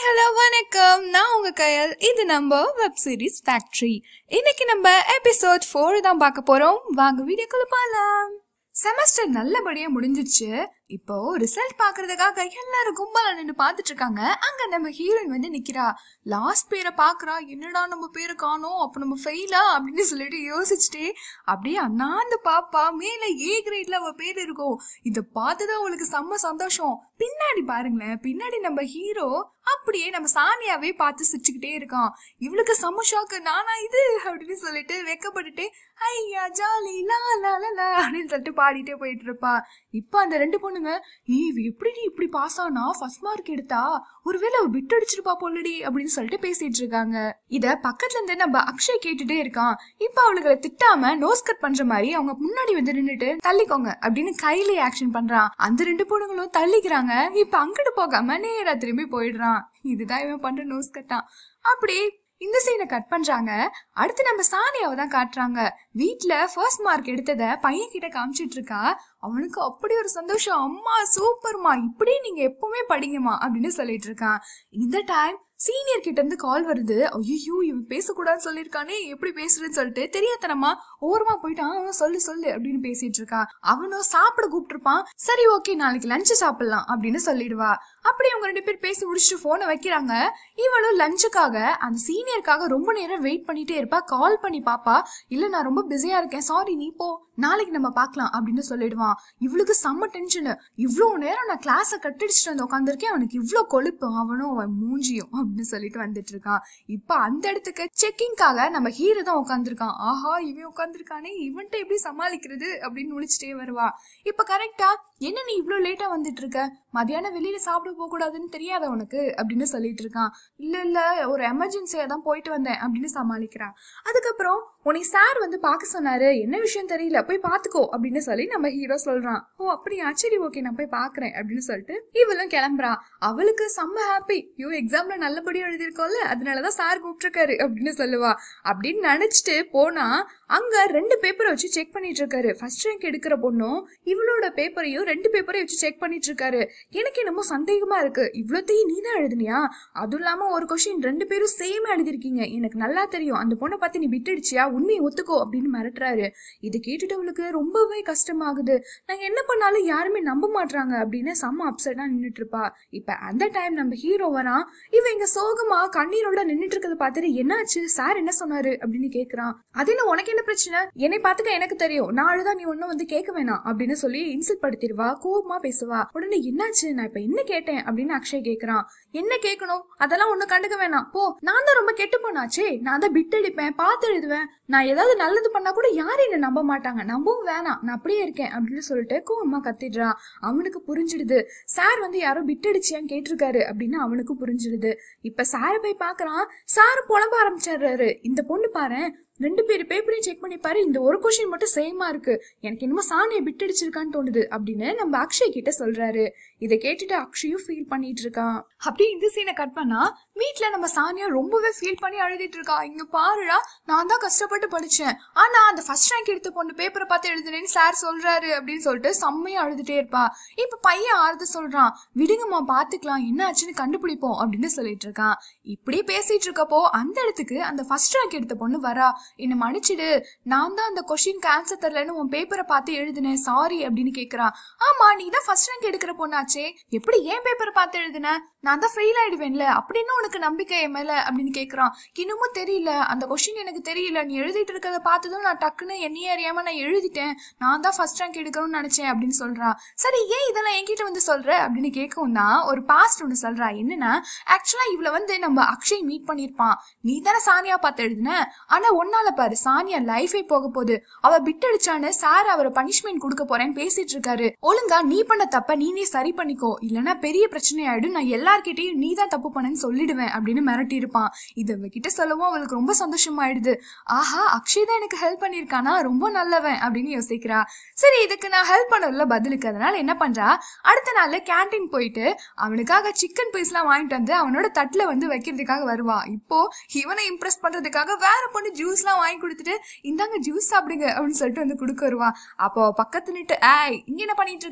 hello வணக்கம் நான் உங்க கையல் இது நம்ம வெப் சீரிஸ் ஃபேக்டரி இன்னைக்கு நம்ம எபிசோட் ஃபோர் தான் பார்க்க போறோம் வாங்க வீடியோக்குள்ள போலாம் செமஸ்டர் நல்லபடியா முடிஞ்சிருச்சு இப்போ ரிசல்ட் பாக்குறதுக்காக எல்லாரும் கும்பலா நின்று பார்த்துட்டு இருக்காங்க அங்க நம்ம ஹீரோயின் வந்து நிக்கிறா லாஸ்ட் பேரை பாக்குறா என்னடா நம்ம பேரை காணோம் அப்ப நம்ம ஃபெயிலா அப்படின்னு சொல்லிட்டு யோசிச்சுட்டே அப்படியே அண்ணாந்து பாப்பா மேல ஏ கிரேட்ல அவ பேர் இருக்கும் இத பார்த்துதான் அவளுக்கு செம்ம சந்தோஷம் பின்னாடி பாருங்களேன் பின்னாடி நம்ம ஹீரோ அப்படியே நம்ம சானியாவே பார்த்து சிரிச்சுக்கிட்டே இருக்கான் இவளுக்கு செம்ம ஷாக்கு நானா இது அப்படின்னு சொல்லிட்டு வெக்கப்பட்டுட்டு ஐயா ஜாலி லா லா லா லா அப்படின்னு சொல்லிட்டு பாடிட்டே போயிட்டு இருப்பா இப்போ அந்த ரெண்டு பொண்ணுங்க "ஏய், இவ எப்படி இப்படி பாஸ் ஆனா ஃபர்ஸ்ட் மார்க் எடுத்தா ஒருவேளை அவ பிட் அடிச்சிருப்பா போலடி அப்படின்னு சொல்லிட்டு பேசிட்டு இருக்காங்க இத பக்கத்துல இருந்து நம்ம அக்ஷய் கேட்டுட்டே இருக்கான் இப்ப அவளுகளை திட்டாம நோஸ் கட் பண்ற மாதிரி அவங்க முன்னாடி வந்து நின்னுட்டு தள்ளிக்கோங்க அப்படின்னு கையில ஆக்ஷன் பண்றான் அந்த ரெண்டு பொண்ணுங்களும் தள்ளிக்கிறாங்க இப்ப அங்கிட்டு போகாம நேரா திரும்பி போயிடுறான் இதுதான் இவன் பண்ற நோஸ் கட்டான் அப்படி இந்த சீனை கட் பண்றாங்க அடுத்து நம்ம சானியாவை தான் காட்டுறாங்க வீட்ல ஃபர்ஸ்ட் மார்க் எடுத்தத பையன் கிட்ட காமிச்சிட்டு இருக்கா அவனுக்கு அப்படி ஒரு சந்தோஷம் அம்மா சூப்பர்மா இப்படி நீங்க எப்பவுமே படிங்கம்மா அப்படின்னு சொல்லிட்டு இருக்கான் இந்த டைம் சீனியர் கிட்ட இருந்து கால் வருது ஐயோ இவன் பேசக்கூடாதுன்னு சொல்லியிருக்கானே எப்படி பேசுறேன்னு சொல்லிட்டு தெரியாதனமா ஓரமா போயிட்டான் "ஆ, சொல்லு சொல்லு அப்படின்னு பேசிட்டு இருக்கா அவனும் சாப்பிட கூப்பிட்டுருப்பான் சரி ஓகே நாளைக்கு லஞ்ச் சாப்பிடலாம் அப்படின்னு சொல்லிடுவா அப்படி அவங்க ரெண்டு பேர் பேசி முடிச்சுட்டு போனை வைக்கிறாங்க இவளும் லஞ்சுக்காக அந்த சீனியருக்காக ரொம்ப நேரம் வெயிட் பண்ணிட்டே இருப்பா கால் பண்ணி பாப்பா இல்ல நான் ரொம்ப பிஸியா இருக்கேன் சாரி நீ போ நாளைக்கு நம்ம பார்க்கலாம் அப்படின்னு சொல்லிடுவான் இவளுக்கு செம்ம டென்ஷனு இவ்வளோ நேரம் நான் கிளாஸை கட்டடிச்சிட்டு வந்து உட்காந்துருக்கேன் அவனுக்கு இவ்வளோ கொழுப்பு அவனும் அவன் மூஞ்சியும் அப்படின்னு சொல்லிட்டு வந்துட்டு இருக்கான் இப்போ அந்த இடத்துக்கு செக்கிங்காக நம்ம ஹீரோ தான் உட்காந்துருக்கான் ஆஹா இவன் உட்காந்துருக்கானே இவன்ட்ட எப்படி சமாளிக்கிறது அப்படின்னு முழிச்சிட்டே வருவா இப்போ கரெக்டா என்ன நீ இவ்வளோ லேட்டா வந்துட்டு இருக்க மதியானம் வெளியில சாப்பிட போக கூடாதுன்னு தெரியாத உனக்கு அப்படின்னு சொல்லிட்டு இருக்கான் இல்ல இல்ல ஒரு எமர்ஜென்சியா தான் போயிட்டு வந்தேன் அப்படின்னு சமாளிக்கிறான் அதுக்கப்புறம் உன்னை சார் வந்து பார்க்க சொன்னாரு என்ன விஷயம் தெரியல போய் பாத்துக்கோ அப்படின்னு சொல்லி நம்ம ஹீரோ சொல்றான் ஓ அப்படியா சரி ஓகே நான் போய் பாக்குறேன் அப்படின்னு சொல்லிட்டு இவளும் கிளம்புறா அவளுக்கு செம்ம ஹாப்பி ஐயோ எக்ஸாம்ல நல்லபடியா எழுதியிருக்கோம்ல அதனாலதான் சார் கூப்பிட்டுருக்காரு அப்படின்னு சொல்லுவா அப்படின்னு நினைச்சிட்டு போனா அங்க ரெண்டு பேப்பரை வச்சு செக் பண்ணிட்டு இருக்காரு ஃபர்ஸ்ட் ரேங்க் எடுக்கிற பொண்ணும் இவளோட பேப்பரையும் ரெண்டு பேப்பரையும் வச்சு செக் பண்ணிட்டு இருக்காரு எனக்கு என்னமோ சந்தேகமா இருக்கு இவ்வளோத்தையும் நீ தான் எழுதுனியா அதுவும் இல்லாம ஒரு கொஸ்டின் ரெண்டு பேரும் சேமா எழுதிருக்கீங்க எனக்கு நல்லா தெரியும் அந்த பொண்ணை பார்த்து நீ விட்டுடுச்சியா உண்மையை ஒத்துக்கோ அப்படின்னு மிரட்டுறாரு இதை கேட்டுட்டு அவளுக்கு ரொம்பவே கஷ்டமாகுது நாங்க என்ன பண்ணாலும் யாருமே நம்ப மாட்றாங்க அப்படின்னு செம்ம அப்செட்டா நின்னுட்டு இருப்பா இப்ப அந்த டைம் நம்ம ஹீரோ வரான் இவ இங்க சோகமா கண்ணீரோட நின்னுட்டு இருக்கிறத பார்த்துட்டு என்னாச்சு சார் என்ன சொன்னாரு அப்படின்னு கேக்குறான் அது என்ன உனக்கு என்ன பிரச்சனை என்னை பார்த்துக்க எனக்கு தெரியும் நான் அழுதா நீ ஒன்னும் வந்து கேட்க வேணாம் அப்படின்னு சொல்லி இன்சல்ட் படுத்திடுவா கோவமா பேசுவா உடனே என்னாச்சு நான் இப்ப என்ன கேட்டேன் அப்படின்னு அக்ஷய் கேக்குறான் என்ன கேட்கணும் அதெல்லாம் ஒண்ணு கண்டுக்க வேணாம் போ நான் தான் ரொம்ப கெட்டு போனாச்சே நான் தான் பிட் அடிப்பேன் பார்த்து எழுதுவேன் நான் ஏதாவது நல்லது பண்ணா கூட யாரும் என்ன நம்ப மாட்டாங்க நம்பவும் வேணாம் நான் அப்படியே இருக்கேன் அப்படின்னு சொல்லிட்டு கோவமா கத்திடுறான் அவனுக்கு புரிஞ்சிடுது சார் வந்து யாரோ பிட் அடிச்சியான்னு கேட்டிருக்காரு அப்படின்னு அவனுக்கு புரிஞ்சிடுது இப்ப சாரை போய் பாக்குறான் சார் புலம்ப ஆரம்பிச்சிடுறாரு இந்த பொண்ணு பாரு ரெண்டு பேர் பேப்பரையும் செக் பண்ணி பாரு இந்த ஒரு கொஸ்டின் மட்டும் சேமா இருக்கு எனக்கு என்னமோ சாணியை பிட் அடிச்சிருக்கான்னு தோணுது அப்படின்னு நம்ம அக்ஷய் கிட்ட சொல்றாரு இதை கேட்டுட்டு அக்ஷயும் ஃபீல் பண்ணிட்டு இருக்கான் அப்படியே இந்த சீனை கட் பண்ணா வீட்ல நம்ம சானியா ரொம்பவே ஃபீல் பண்ணி அழுதிட்டு இருக்கா இங்க பாருடா நான் தான் கஷ்டப்பட்டு படிச்சேன் ஆனா அந்த ஃபர்ஸ்ட் ரேங்க் எடுத்த பொண்ணு பேப்பரை பார்த்து எழுதுனேன்னு சார் சொல்றாரு அப்படின்னு சொல்லிட்டு செம்மையா அழுதுட்டே இருப்பா இப்ப பையன் ஆறுது சொல்றான் விடுங்கம்மா பாத்துக்கலாம் என்ன ஆச்சுன்னு கண்டுபிடிப்போம் அப்படின்னு சொல்லிட்டு இருக்கான் இப்படி பேசிட்டு இருக்கப்போ அந்த இடத்துக்கு அந்த ஃபர்ஸ்ட் ரேங்க் எடுத்த பொண்ணு வரா என்னை மன்னிச்சிடு நான் தான் அந்த கொஸ்டினுக்கு ஆன்சர் தரலன்னு உன் பேப்பரை பார்த்து எழுதினேன் சாரி அப்படின்னு கேக்குறான் ஆமா நீ தான் ஃபர்ஸ்ட் ரேங்க் எடுக்கிற பொண்ணாச்சே எப்படி ஏன் பேப்பரை பார்த்து எழுதின நான் தான் ஃபெயில் ஆயிடுவேன்ல அப்படின்னு உனக்கு நம்பிக்கை என் மேல அப்படின்னு கேக்குறான் இன்னமும் தெரியல அந்த கொஸ்டின் எனக்கு தெரியல நீ எழுதிட்டு இருக்கிறத பார்த்ததும் நான் டக்குன்னு என்னையே அறியாம நான் எழுதிட்டேன் நான் தான் ஃபர்ஸ்ட் ரேங்க் எடுக்கணும்னு நினைச்சேன் அப்படின்னு சொல்றான் சரி ஏன் இதெல்லாம் என்கிட்ட வந்து சொல்ற அப்படின்னு கேட்கவும் தான் ஒரு பாஸ்ட் ஒன்று சொல்றா என்னன்னா ஆக்சுவலா இவள வந்து நம்ம அக்ஷய் மீட் பண்ணிருப்பான் நீ தானே சானியா பார்த்து எழுதின ஆனா ஒன்னால பாரு சானியா லைஃபே போக போகுது அவ பிட் அடிச்சான்னு சார் அவரை பனிஷ்மெண்ட் கொடுக்க போறேன்னு பேசிட்டு இருக்காரு ஒழுங்கா நீ பண்ண தப்ப நீனே சரி பண்ணிக்கோ இல்லனா பெரிய பிரச்சனை ஆயிடும் நான் எல்லார்கிட்டயும் நீ தான் தப்பு பண்ணேன்னு சொல்லிடுவேன் அப்படின்னு மிரட்டி இருப்பான் இதை அவகிட்ட சொல்லவும் அவளுக்கு ரொம்ப சந்தோஷமாயிடுது ஆஹா அக்ஷய் தான் எனக்கு ஹெல்ப் பண்ணிருக்கானா ரொம்ப நல்லவன் அப்படின்னு யோசிக்கிறா சரி இதுக்கு நான் ஹெல்ப் பண்ணல பதிலுக்கு அதனால என்ன பண்றா அடுத்த நாள்ல கேண்டீன் போயிட்டு அவனுக்காக சிக்கன் பீஸ்லாம் வாங்கிட்டு வந்து அவனோட தட்டுல வந்து வைக்கிறதுக்காக வருவா இப்போ இவனை இம்ப்ரெஸ் பண்றதுக்காக வேற பொண்ணு ஜூஸ்லாம் வாங்கி கொடுத்துட்டு இந்தாங்க ஜூஸ் சாப்பிடுங்க அப்படின்னு சொல்லிட்டு வந்து கொடுக்க வருவா அப்போ பக்கத்து நிட்டு ஏய் இங்க என்ன பண்ணிட்டு இருக்க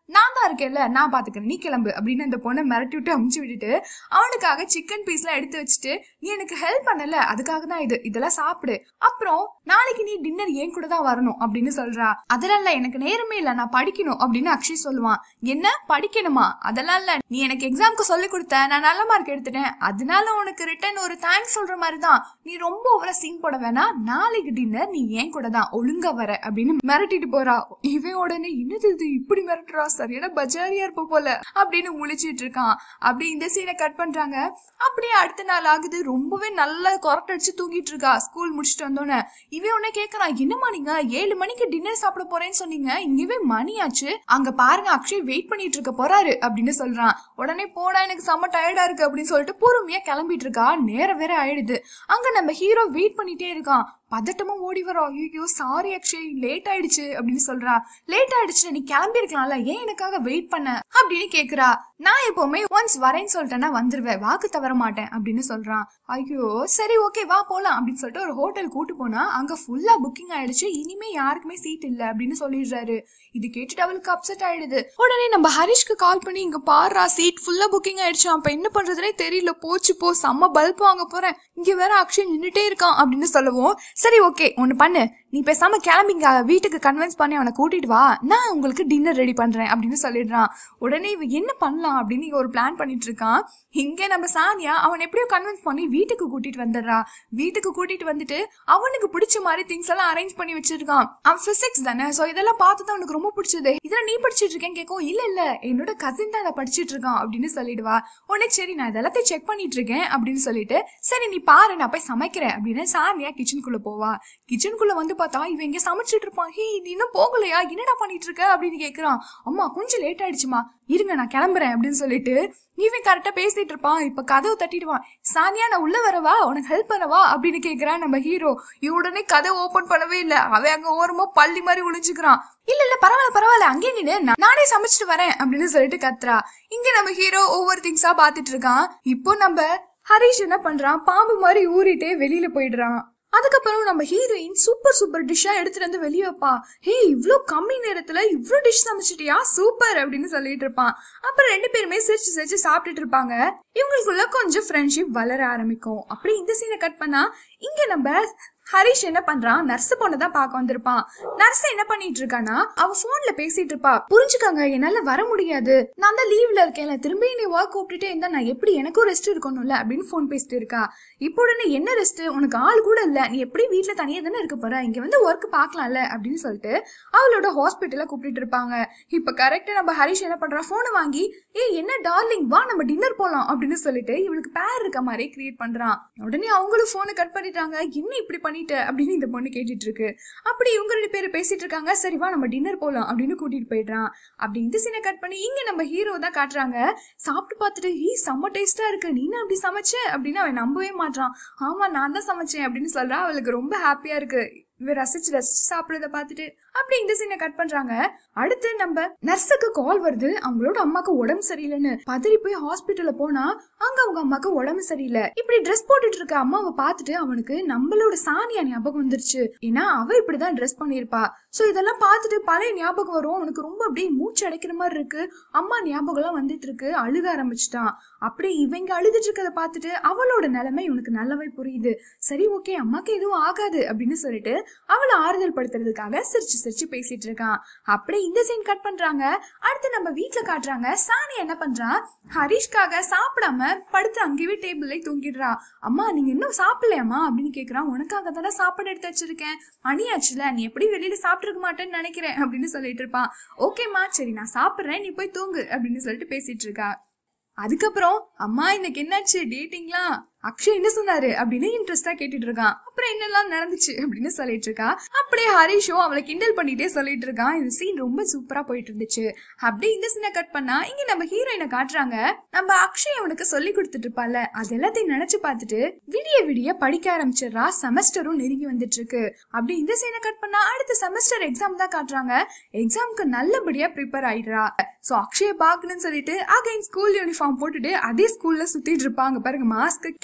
நான் தான் இருக்கேன்ல நான் பாத்துக்கிறேன் நீ கிளம்பு அப்படின்னு அந்த பொண்ணை மிரட்டி விட்டு அமுச்சு விட்டுட்டு அவனுக்காக சிக்கன் பீஸ்லாம் எடுத்து வச்சுட்டு நீ எனக்கு ஹெல்ப் பண்ணல அதுக்காக தான் இது இதெல்லாம் சாப்பிடு அப்புறம் நாளைக்கு நீ டின்னர் ஏன் கூட தான் வரணும் அப்படின்னு சொல்றா அதெல்லாம் இல்ல எனக்கு நேரமே இல்ல நான் படிக்கணும் அப்படின்னு அக்ஷய் சொல்லுவான் என்ன படிக்கணுமா அதெல்லாம் இல்ல நீ எனக்கு எக்ஸாம்க்கு சொல்லி கொடுத்த நான் நல்ல மார்க் எடுத்துட்டேன் அதனால உனக்கு ரிட்டர்ன் ஒரு தேங்க்ஸ் சொல்ற மாதிரி தான் நீ ரொம்ப ஓவரா சீன் போட வேணாம் நாளைக்கு டின்னர் நீ ஏன் கூட தான் ஒழுங்கா வர அப்படின்னு மிரட்டிட்டு போறா இவன் உடனே என்னது இது இப்படி மிரட்டுறா சரியான பஜாரியா இருப்ப போல அப்படின்னு முழிச்சிட்டு இருக்கான் அப்படி இந்த சீனை கட் பண்றாங்க அப்படியே அடுத்த நாள் ஆகுது ரொம்பவே நல்லா கொரட்டடிச்சு தூங்கிட்டு இருக்கா ஸ்கூல் முடிச்சுட்டு வந்தோன்னே இவன் உடனே கேக்குறான் என்னம்மா நீங்க ஏழு மணிக்கு டின்னர் சாப்பிட போறேன்னு சொன்னீங்க இங்கவே மணி ஆச்சு அங்க பாருங்க அக்ஷய் வெயிட் பண்ணிட்டு இருக்க போறாரு அப்படின்னு சொல்றான் உடனே போடா எனக்கு செம்ம டயர்டா இருக்கு அப்படின்னு சொல்லிட்டு பொறுமையா கிளம்பிட்டு இருக்கா நேரம் வேற ஆயிடுது அங்க நம்ம ஹீரோ வெயிட் பண்ணிட்டே இருக்கான் பதட்டமா ஓடி வரா ஐயோ சாரி அக்ஷய் லேட் ஆயிடுச்சு அப்படின்னு சொல்றா லேட் ஆயிடுச்சு நீ கிளம்பி இருக்கலாம்ல ஏன் எனக்காக வெயிட் பண்ண அப்படின்னு கேக்குறா நான் எப்பவுமே ஒன்ஸ் வரேன்னு சொல்லிட்டேன்னா வந்துருவேன் வாக்கு தவற மாட்டேன் அப்படின்னு சொல்றான் ஐயோ சரி ஓகே வா போலாம் அப்படின்னு சொல்லிட்டு ஒரு ஹோட்டல் கூட்டு போனா அங்க ஃபுல்லா புக்கிங் ஆயிடுச்சு இனிமே யாருக்குமே சீட் இல்ல அப்படின்னு சொல்லிடுறாரு இது கேட்டுட்டு அவளுக்கு அப்செட் ஆயிடுது உடனே நம்ம ஹரிஷ்க்கு கால் பண்ணி இங்க பாருடா சீட் ஃபுல்லா புக்கிங் ஆயிடுச்சு அப்ப என்ன பண்றதுனே தெரியல போச்சு போ செம்ம பல்ப் வாங்க போறேன் இங்க வேற அக்ஷய் நின்னுட்டே இருக்கான் அப்படின்னு சொல்லவும் சரி ஓகே ஒன்னு பண்ணு நீ பேசாம கிளம்பிங்க வீட்டுக்கு கன்வின்ஸ் பண்ணி அவனை கூட்டிட்டு வா நான் உங்களுக்கு டின்னர் ரெடி பண்றேன் அப்படின்னு சொல்லிடுறான் உடனே இவ என்ன பண்ணலாம் அப்படின்னு இங்க ஒரு பிளான் பண்ணிட்டு இருக்கான் இங்க நம்ம சானியா அவன் எப்படியோ கன்வின்ஸ் பண்ணி வீட்டுக்கு கூட்டிட்டு வந்துடுறா வீட்டுக்கு கூட்டிட்டு வந்துட்டு அவனுக்கு பிடிச்ச மாதிரி திங்ஸ் எல்லாம் அரேஞ்ச் பண்ணி வச்சிருக்கான் அவன் பிசிக்ஸ் தானே சோ இதெல்லாம் பார்த்து தான் அவனுக்கு ரொம்ப பிடிச்சது இதெல்லாம் நீ படிச்சிட்டு இருக்கேன்னு கேட்கும் இல்ல இல்ல என்னோட கசின் தான் அதை படிச்சிட்டு இருக்கான் அப்படின்னு சொல்லிடுவா உடனே சரி நான் இதெல்லாத்தையும் செக் பண்ணிட்டு இருக்கேன் அப்படின்னு சொல்லிட்டு சரி நீ பாரு நான் போய் சமைக்கிறேன் அப்படின்னு சானியா கிச்சனுக்குள்ள போவா கிச்சனுக்குள்ள வந்து பார்த்தா இவன் இங்க சமைச்சிட்டு இருப்பான் ஹே நீ இன்னும் போகலையா என்னடா பண்ணிட்டு இருக்க அப்படின்னு கேக்குறான் அம்மா கொஞ்சம் லேட் ஆயிடுச்சுமா இருங்க நான் கிளம்புறேன் அப்படின்னு சொல்லிட்டு இவன் கரெக்டா பேசிட்டு இருப்பான் இப்ப கதவு தட்டிடுவான் சானியா நான் உள்ள வரவா உனக்கு ஹெல்ப் பண்ணவா அப்படின்னு கேக்குறான் நம்ம ஹீரோ இவ உடனே கதை ஓபன் பண்ணவே இல்ல அவன் அங்க ஓரமா பள்ளி மாதிரி ஒளிஞ்சுக்கிறான் இல்ல இல்ல பரவாயில்ல பரவாயில்ல அங்கே நின்னு நான் நானே சமைச்சிட்டு வரேன் அப்படின்னு சொல்லிட்டு கத்துறா இங்க நம்ம ஹீரோ ஒவ்வொரு திங்ஸா பாத்துட்டு இருக்கான் இப்போ நம்ம ஹரிஷ் என்ன பண்றான் பாம்பு மாதிரி ஊறிட்டே வெளியில போயிடுறான் அதுக்கப்புறம் நம்ம ஹீரோயின் சூப்பர் சூப்பர் டிஷ்ஷா எடுத்துட்டு வந்து வெளியே வைப்பா ஹே இவ்ளோ கம்மி நேரத்துல இவ்ளோ டிஷ் சமைச்சிட்டியா சூப்பர் அப்படின்னு சொல்லிட்டு இருப்பான் அப்புறம் ரெண்டு பேருமே சிரிச்சு சிரிச்சு சாப்பிட்டுட்டு இருப்பாங்க இவங்களுக்குள்ள கொஞ்சம் ஃப்ரெண்ட்ஷிப் வளர ஆரம்பிக்கும் அப்படி இந்த சீனை கட் பண்ணா இங்க நம்ம ஹரிஷ் என்ன பண்றான் நர்ஸ் பொண்ணை தான் பார்க்க வந்திருப்பான் நர்ஸ் என்ன பண்ணிட்டு இருக்கானா அவ போன்ல பேசிட்டு இருப்பா புரிஞ்சுக்காங்க என்னால வர முடியாது நான் தான் லீவ்ல இருக்கேன்ல திரும்பி நீ ஒர்க் கூப்பிட்டுட்டே இருந்தா நான் எப்படி எனக்கும் ரெஸ்ட் இருக்கணும்ல அப்படின்னு போன் பேசிட்டு இருக்கா இப்போ உடனே என்ன ரெஸ்ட் உனக்கு ஆள் கூட இல்ல நீ எப்படி வீட்ல தனியா தானே இருக்க போற இங்க வந்து ஒர்க் பார்க்கலாம்ல அப்படின்னு சொல்லிட்டு அவளோட ஹாஸ்பிட்டல கூப்பிட்டு இருப்பாங்க இப்ப கரெக்டா நம்ம ஹரிஷ் என்ன பண்றா போனை வாங்கி ஏய் என்ன டார்லிங் வா நம்ம டின்னர் போலாம் அப்படின்னு சொல்லிட்டு இவளுக்கு பேர் இருக்க மாதிரி கிரியேட் பண்றான் உடனே அவங்களும் போனை கட் பண்ணிட்டாங்க என்ன இப்படி பண்ணிட்ட அப்படின்னு இந்த பொண்ணு கேட்டுட்டு இருக்கு அப்படி இவங்க ரெண்டு பேரும் பேசிட்டு இருக்காங்க சரி வா நம்ம டின்னர் போலாம் அப்படின்னு கூட்டிட்டு போயிடுறான் அப்படி இந்த சீனை கட் பண்ணி இங்க நம்ம ஹீரோ தான் காட்டுறாங்க சாப்பிட்டு பார்த்துட்டு ஈ செம்ம டேஸ்டா இருக்கு நீ என்ன அப்படி சமைச்ச அப்படின்னு அவன் நம்பவே மாட்டான் ஆமா நான் தான் சமைச்சேன் அப்படின்னு சொல்றா அவளுக்கு ரொம்ப ஹாப்பியா இருக்கு இவ ரசிச்சு ரசிச்சு சாப்பிடுறத பார்த்துட்டு அப்படி இந்த சீனை கட் பண்றாங்க அடுத்து நம்ம நர்ஸுக்கு கால் வருது அவங்களோட அம்மாக்கு உடம்பு சரியில்லைன்னு பதறி போய் ஹாஸ்பிட்டல்ல போனா அங்க அவங்க அம்மாக்கு உடம்பு சரியில்லை இப்படி ட்ரெஸ் போட்டுட்டு இருக்க அம்மாவை பார்த்துட்டு அவனுக்கு நம்மளோட சானியா ஞாபகம் வந்துருச்சு ஏன்னா அவ இப்படிதான் ட்ரெஸ் பண்ணிருப்பா சோ இதெல்லாம் பார்த்துட்டு பழைய ஞாபகம் வரும் அவனுக்கு ரொம்ப அப்படியே மூச்சு அடைக்கிற மாதிரி இருக்கு அம்மா ஞாபகம் எல்லாம் வந்துட்டு இருக்கு அழுக ஆரம்பிச்சிட்டான் அப்படி இவங்க அழுதுட்டு இருக்கதை பார்த்துட்டு அவளோட நிலைமை இவனுக்கு நல்லாவே புரியுது சரி ஓகே அம்மாக்கு எதுவும் ஆகாது அப்படின்னு சொல்லிட்டு அவளை ஆறுதல் படுத்துறதுக்காக சிரிச்சு சிரிச்சு பேசிட்டு இருக்கான் அப்படியே இந்த சீன் கட் பண்றாங்க அடுத்து நம்ம வீட்ல காட்டுறாங்க சாணி என்ன பண்றான் ஹரிஷ்காக சாப்பிடாம படுத்து அங்கேயே டேபிள்ல தூங்கிடுறா அம்மா நீங்க இன்னும் சாப்பிடலையாம்மா அப்படின்னு கேக்குறான் உனக்காக தானே சாப்பாடு எடுத்து வச்சிருக்கேன் மணியாச்சுல நீ எப்படி வெளியில சாப்பிட்டுருக்க மாட்டேன்னு நினைக்கிறேன் அப்படின்னு சொல்லிட்டு இருப்பான் ஓகேம்மா சரி நான் சாப்பிடுறேன் நீ போய் தூங்கு அப்படின்னு சொல்லிட்டு பேசிட்டு இருக்கா அதுக்கப்புறம் அம்மா இன்னைக்கு என்னாச்சு டேட்டிங்லாம் அக்ஷய் என்ன சொன்னாரு அப்படின்னு இன்ட்ரெஸ்டா கேட்டுட்டு இருக்கான் அப்புறம் என்னெல்லாம் நடந்துச்சு அப்படின்னு சொல்லிட்டு இருக்கா அப்படியே ஹரிஷும் அவளை கிண்டல் பண்ணிட்டே சொல்லிட்டு இருக்கான் இந்த சீன் ரொம்ப சூப்பரா போயிட்டு இருந்துச்சு அப்படியே இந்த சீனை கட் பண்ணா இங்க நம்ம ஹீரோயினை காட்டுறாங்க நம்ம அக்ஷய் அவனுக்கு சொல்லி கொடுத்துட்டு இருப்பால அது எல்லாத்தையும் நினைச்சு பார்த்துட்டு விடிய விடிய படிக்க ஆரம்பிச்சிடுறா செமஸ்டரும் நெருங்கி வந்துட்டு இருக்கு அப்படி இந்த சீனை கட் பண்ணா அடுத்த செமஸ்டர் எக்ஸாம் தான் காட்டுறாங்க எக்ஸாம்க்கு நல்லபடியா ப்ரிப்பேர் ஆயிடுறா சோ அக்ஷய பாக்கணும்னு சொல்லிட்டு அகைன் ஸ்கூல் யூனிஃபார்ம் போட்டுட்டு அதே ஸ்கூல்ல சுத்திட்டு இருப்பாங்க பாருங்க மாஸ்க்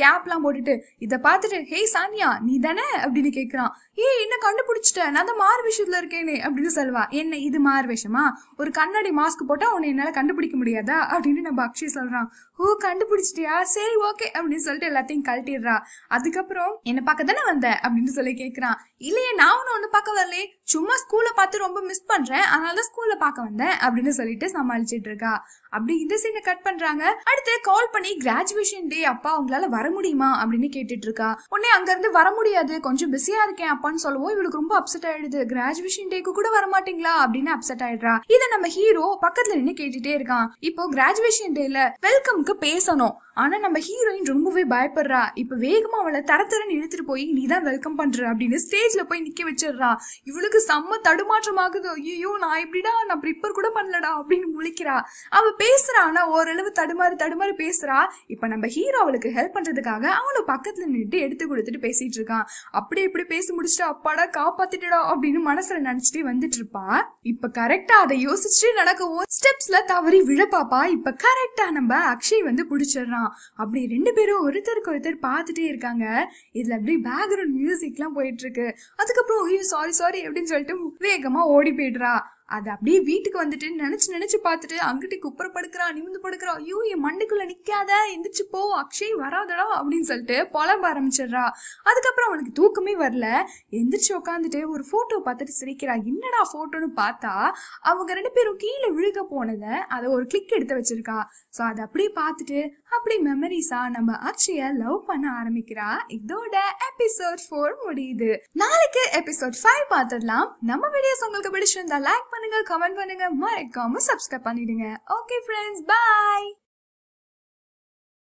கேப்லாம் போட்டுட்டு இதை பார்த்துட்டு ஹே சானியா நீ தானே அப்படின்னு கேட்குறான் ஏ என்ன கண்டுபிடிச்சிட்ட நான் தான் மாறு விஷயத்துல இருக்கேனே அப்படின்னு சொல்லுவா என்ன இது மாறு விஷயமா ஒரு கண்ணாடி மாஸ்க் போட்டா உன்னை என்னால கண்டுபிடிக்க முடியாதா அப்படின்னு நம்ம அக்ஷய் சொல்றான் ஓ கண்டுபிடிச்சிட்டியா சரி ஓகே அப்படின்னு சொல்லிட்டு எல்லாத்தையும் கழட்டிடுறா அதுக்கப்புறம் என்ன பார்க்க தானே வந்த அப்படின்னு சொல்லி கேட்குறான் இல்லையே நான் ஒன்றும் ஒன்று பார்க்க வரலையே சும்மா ஸ்கூலை பார்த்து ரொம்ப மிஸ் பண்றேன் அதனால தான் ஸ்கூல்ல பார்க்க வந்தேன் அப்படின்னு சொல்லிட்டு சமாளிச்சிட்டு இருக்கா அப்படி இந்த சீனை கட் பண்றாங்க அடுத்து கால் பண்ணி கிராஜுவேஷன் டே அப்பா உங்களால வர முடியுமா அப்படின்னு கேட்டுட்டு இருக்கா உடனே அங்க இருந்து வர முடியாது கொஞ்சம் பிஸியா இருக்கேன் அப்பான்னு சொல்லவும் இவளுக்கு ரொம்ப அப்செட் ஆயிடுது கிராஜுவேஷன் டேக்கு கூட வர மாட்டீங்களா அப்படின்னு அப்செட் ஆயிடுறா இதை நம்ம ஹீரோ பக்கத்துல நின்று கேட்டுட்டே இருக்கான் இப்போ கிராஜுவேஷன் டேல வெல்கம்க்கு பேசணும் ஆனா நம்ம ஹீரோயின் ரொம்பவே பயப்படுறா இப்ப வேகமா அவளை தர தரன்னு இழுத்துட்டு போய் நீ தான் வெல்கம் பண்ற அப்படின்னு ஸ்டேஜ்ல போய் நிக்க வச்சிடுறா இவளுக்கு செம்ம தடுமாற்றம் ஆகுது ஐயோ நான் இப்படிடா நான் ப்ரிப்பேர் கூட பண்ணலடா அப்படின்னு முழிக்கிறா அவ பேசுறா ஆனா ஓரளவு தடுமாறி தடுமாறி பேசுறா இப்ப நம்ம ஹீரோ அவளுக்கு ஹெல்ப் பண்றதுக்காக அவனும் பக்கத்துல நின்னுட்டு எடுத்து கொடுத்துட்டு பேசிட்டு இருக்கான் அப்படி இப்படி பேசி முடிச்சுட்டு அப்பாடா காப்பாத்திட்டடா அப்படின்னு மனசுல நினைச்சிட்டே வந்துட்டு இருப்பா இப்ப கரெக்டா அதை யோசிச்சுட்டு நடக்கவும் ஸ்டெப்ஸ்ல தவறி விழப்பாப்பா இப்ப கரெக்டா நம்ம அக்ஷய் வந்து பிடிச்சிடுறான் அப்படி ரெண்டு பேரும் ஒருத்தருக்கு ஒருத்தர் பார்த்துட்டே இருக்காங்க இதுல அப்படியே பேக்ரவுண்ட் மியூசிக்லாம் போயிட்டு இருக்கு அதுக்கப்புறம் ஐயோ சாரி சாரி அப்படின்னு சொல்லிட்டு வேகமா ஓடி போயிடுறா அது அப்படியே வீட்டுக்கு வந்துட்டு நினைச்சு நினைச்சு பார்த்துட்டு அங்கிட்டு குப்புற படுக்கிறா நிமிந்து படுக்கிறா ஐயோ என் மண்ணுக்குள்ள நிக்காத எந்திரிச்சு போ அக்ஷய் வராதடா அப்படின்னு சொல்லிட்டு புலம்ப ஆரம்பிச்சிடுறா அதுக்கப்புறம் அவனுக்கு தூக்கமே வரல எந்திரிச்சு உட்காந்துட்டு ஒரு போட்டோ பார்த்துட்டு சிரிக்கிறா என்னடா போட்டோன்னு பார்த்தா அவங்க ரெண்டு பேரும் கீழே விழுக போனதை அதை ஒரு கிளிக் எடுத்து வச்சிருக்கா ஸோ அதை அப்படியே பார்த்துட்டு அப்படி மெமரிஸா நம்ம அக்ஷய லவ் பண்ண ஆரம்பிக்கிறா இதோட எபிசோட் ஃபோர் முடியுது நாளைக்கு எபிசோட் ஃபைவ் பார்த்துடலாம் நம்ம வீடியோஸ் உங்களுக்கு பிடிச்சிருந்தா லைக் பண்ணுங்க கமெண்ட் பண்ணுங்க மறக்காம சப்ஸ்கிரைப் பண்ணிடுங்க ஓகே ஃப்ரெண்ட்ஸ் பாய்